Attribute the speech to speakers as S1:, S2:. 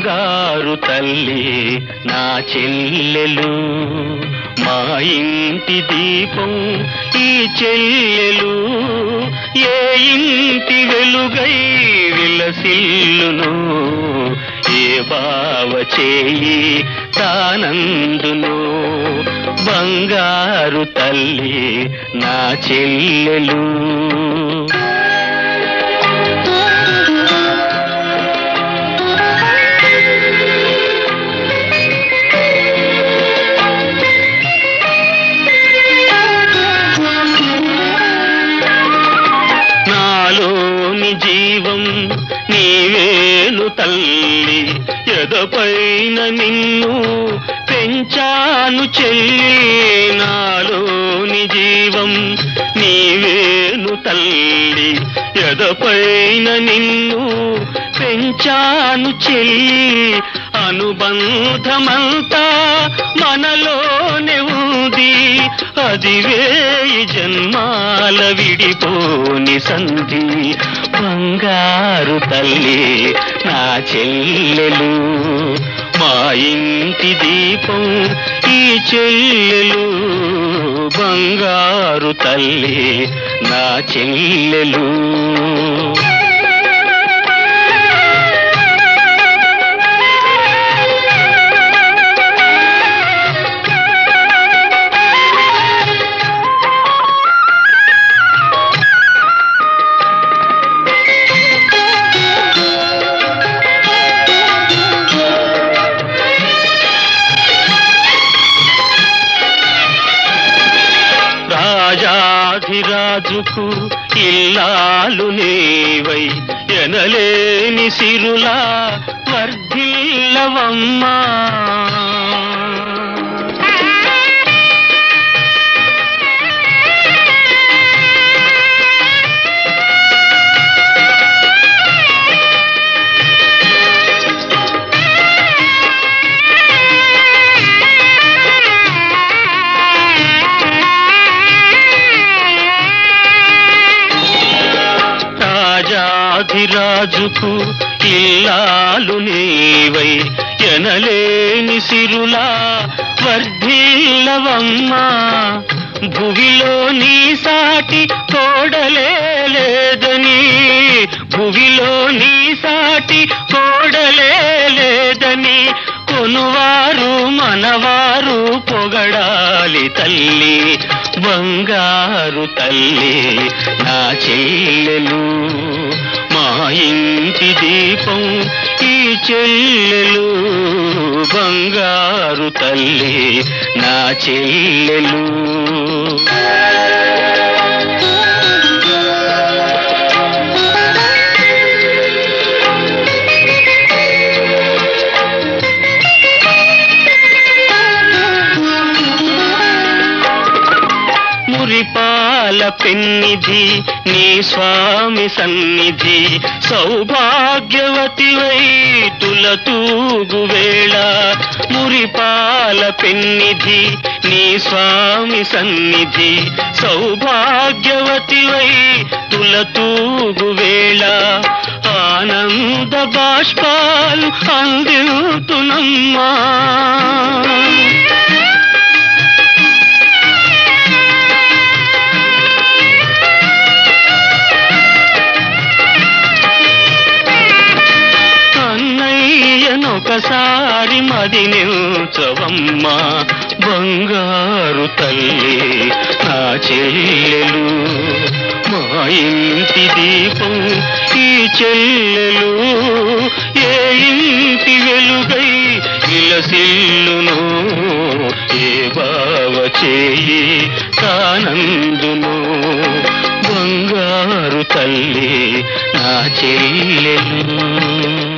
S1: బంగారు తల్లి నా చెల్లెలు మా ఇంటి దీపం ఈ చెల్లెలు ఏ ఇంటి వెలుగై విలసిల్లును ఏ బావ చేయి తానందును బంగారు తల్లి నా చెల్లెలు నాలోని జీవం నీవేను తల్లి ఎదపైన నిన్ను పెంచాను చెల్లి నాలోని జీవం నీవేను తల్లి ఎదపైన నిన్ను పెంచాను చెల్లి అనుబంధమంతా మనలోనే ఉంది అది వేయి జన్మాల విడిపోని సంధి బంగారు తల్లి నా చెల్లెలు మా ఇంటి దీపం ఈ చెల్లెలు బంగారు తల్లి నా చెల్లెలు రాజాధిరాజుకు ఇల్లాలు నీవై ఎనలేని సిరులా వర్ధిల్లవమ్మా రాజాధిరాజుకు ఇల్లాలు నీవై ఎనలేని సిరులా వర్ధిల్లవమ్మా భువిలో నీ సాటి కోడలే లేదని భువిలో నీ సాటి కోడలే లేదని కొనువారు మనవారు పొగడాలి తల్లి బంగారు తల్లి నా చెల్లెలు మా ఇంటి దీపం ఈ చెల్లెలు బంగారు తల్లి నా చెల్లెలు మురిపాల పెన్నిధి నీ స్వామి సన్నిధి సౌభాగ్యవతివై తులతూగు వేళ మురిపాల పెన్నిధి నీ స్వామి సన్నిధి సౌభాగ్యవతివై తులతూగు వేళ ఆనంద బాష్పాలు అందితునమ్మా అన్నయ్యనొకసారి మది నిల్చవమ్మా బంగారు తల్లి నా చెల్లెలు మా ఇంటి దీపం ఈ చెల్లెలు ఏ ఇంటి వెలుగై విలసిల్లును ఏ బావ చేయి కానందును బంగారు తల్లి నా చెల్లెలు